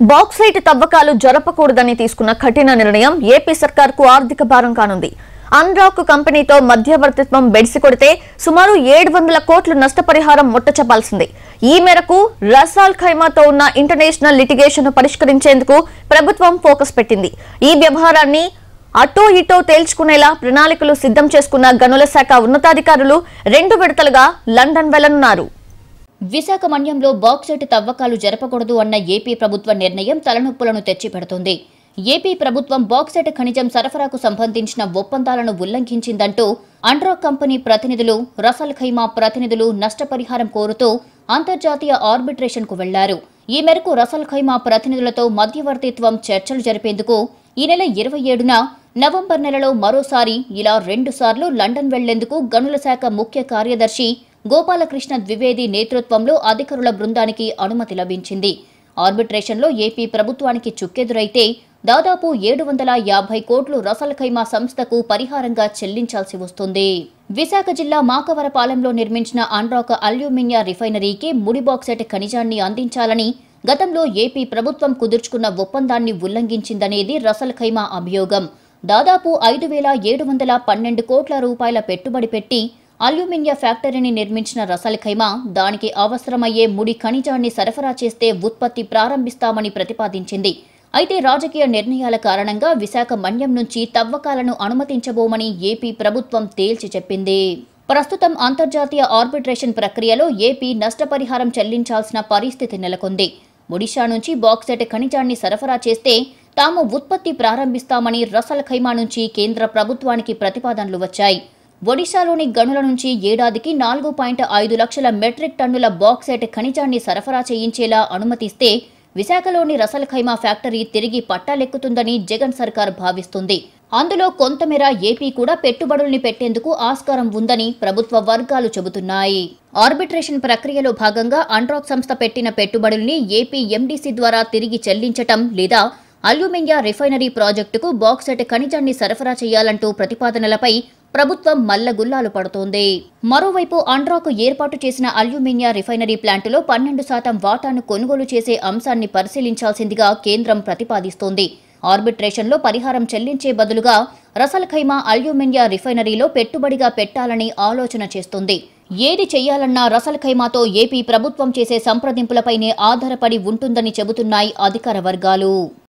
bauxite తవ్వకాలు జరపకూడదని తీసుకున్న కఠిన నిర్ణయం ఏపీ సర్కార్కు ఆర్థిక భారం కానుంది అన్రాక్ కంపెనీతో మధ్యవర్తిత్వం బెడిసి కొడితే సుమారు ఏడు వందల కోట్ల నష్టపరిహారం ముట్టచెప్పాల్సింది ఈ మేరకు రసాల్ ఖైమాతో ఉన్న ఇంటర్నేషనల్ లిటిగేషన్ పరిష్కరించేందుకు ప్రభుత్వం ఫోకస్ పెట్టింది ఈ వ్యవహారాన్ని అటో ఇటో తేల్చుకునేలా ప్రణాళికలు సిద్ధం చేసుకున్న గనుల శాఖ ఉన్నతాధికారులు రెండు విడతలుగా లండన్ వెళ్లనున్నారు విశాఖ మన్యంలో బాక్సైట్ తవ్వకాలు జరపకూడదు అన్న ఏపీ ప్రభుత్వ నిర్ణయం తలనొప్పులను తెచ్చిపెడుతోంది ఏపీ ప్రభుత్వం బాక్సైట్ ఖనిజం సరఫరాకు సంబంధించిన ఒప్పందాలను ఉల్లంఘించిందంటూ అండ్రాక్ కంపెనీ ప్రతినిధులు రసల్ ఖైమా ప్రతినిధులు నష్టపరిహారం కోరుతూ అంతర్జాతీయ ఆర్బిట్రేషన్కు వెళ్లారు ఈ మేరకు రసల్ ఖైమా ప్రతినిధులతో మధ్యవర్తిత్వం చర్చలు జరిపేందుకు ఈ నెల ఇరవై ఏడున నవంబర్ నెలలో మరోసారి ఇలా రెండుసార్లు లండన్ వెళ్లేందుకు గనుల శాఖ ముఖ్య కార్యదర్శి గోపాలకృష్ణ ద్వివేది నేతృత్వంలో అధికారుల బృందానికి అనుమతి లభించింది ఆర్బిట్రేషన్లో ఏపీ ప్రభుత్వానికి చుక్కెదురైతే దాదాపు ఏడు వందల యాభై కోట్లు రసల్ ఖైమా సంస్థకు పరిహారంగా చెల్లించాల్సి వస్తుంది విశాఖ జిల్లా మాకవరపాలెంలో నిర్మించిన అన్రాక్ అల్యూమినియా రిఫైనరీకి ముడి బాక్సైట్ ఖనిజాన్ని అందించాలని గతంలో ఏపీ ప్రభుత్వం కుదుర్చుకున్న ఒప్పందాన్ని ఉల్లంఘించిందనేది రసల్ ఖైమా అభియోగం దాదాపు ఐదు వేల ఏడు వందల పన్నెండు కోట్ల రూపాయల పెట్టుబడి పెట్టి అల్యూమినియా ఫ్యాక్టరీని నిర్మించిన రసల్ ఖైమా దానికి అవసరమయ్యే ముడి ఖనిజాన్ని సరఫరా చేస్తే ఉత్పత్తి ప్రారంభిస్తామని ప్రతిపాదించింది అయితే రాజకీయ నిర్ణయాల కారణంగా విశాఖ మన్యం నుంచి తవ్వకాలను అనుమతించబోమని ఏపీ ప్రభుత్వం తేల్చి చెప్పింది ప్రస్తుతం అంతర్జాతీయ ఆర్బిట్రేషన్ ప్రక్రియలో ఏపీ నష్టపరిహారం చెల్లించాల్సిన పరిస్థితి నెలకొంది ఒడిషా నుంచి బాక్సైట్ ఖనిజాన్ని సరఫరా చేస్తే తాము ఉత్పత్తి ప్రారంభిస్తామని రసల్ ఖైమా నుంచి కేంద్ర ప్రభుత్వానికి ప్రతిపాదనలు వచ్చాయి ఒడిశాలోని గనుల నుంచి ఏడాదికి నాలుగు పాయింట్ ఐదు లక్షల మెట్రిక్ టన్నుల బాక్సైట్ ఖనిజాన్ని సరఫరా చేయించేలా అనుమతిస్తే విశాఖలోని రసల్ ఖైమా ఫ్యాక్టరీ తిరిగి పట్టాలెక్కుతుందని జగన్ సర్కార్ భావిస్తుంది అందులో కొంతమేర ఏపీ కూడా పెట్టుబడుల్ని పెట్టేందుకు ఆస్కారం ఉందని ప్రభుత్వ వర్గాలు చెబుతున్నాయి ఆర్బిట్రేషన్ ప్రక్రియలో భాగంగా అండ్రాక్ సంస్థ పెట్టిన పెట్టుబడుల్ని ఏపీ ఎండీసీ ద్వారా తిరిగి చెల్లించటం లేదా అల్యూమినియా రిఫైనరీ ప్రాజెక్టుకు బాక్సైట్ ఖనిజాన్ని సరఫరా చేయాలంటూ ప్రతిపాదనలపై ప్రభుత్వం మల్లగుల్లాలు పడుతోంది మరోవైపు అండ్రాకు ఏర్పాటు చేసిన అల్యూమినియా రిఫైనరీ ప్లాంటులో పన్నెండు శాతం వాటాను కొనుగోలు చేసే అంశాన్ని పరిశీలించాల్సిందిగా కేంద్రం ప్రతిపాదిస్తోంది ఆర్బిట్రేషన్లో పరిహారం చెల్లించే బదులుగా రసల్ ఖైమా అల్యూమినియా రిఫైనరీలో పెట్టుబడిగా పెట్టాలని ఆలోచన చేస్తుంది ఏది చెయ్యాలన్నా రసల్ ఖైమాతో ఏపీ ప్రభుత్వం చేసే సంప్రదింపులపైనే ఆధారపడి ఉంటుందని చెబుతున్నాయి అధికార వర్గాలు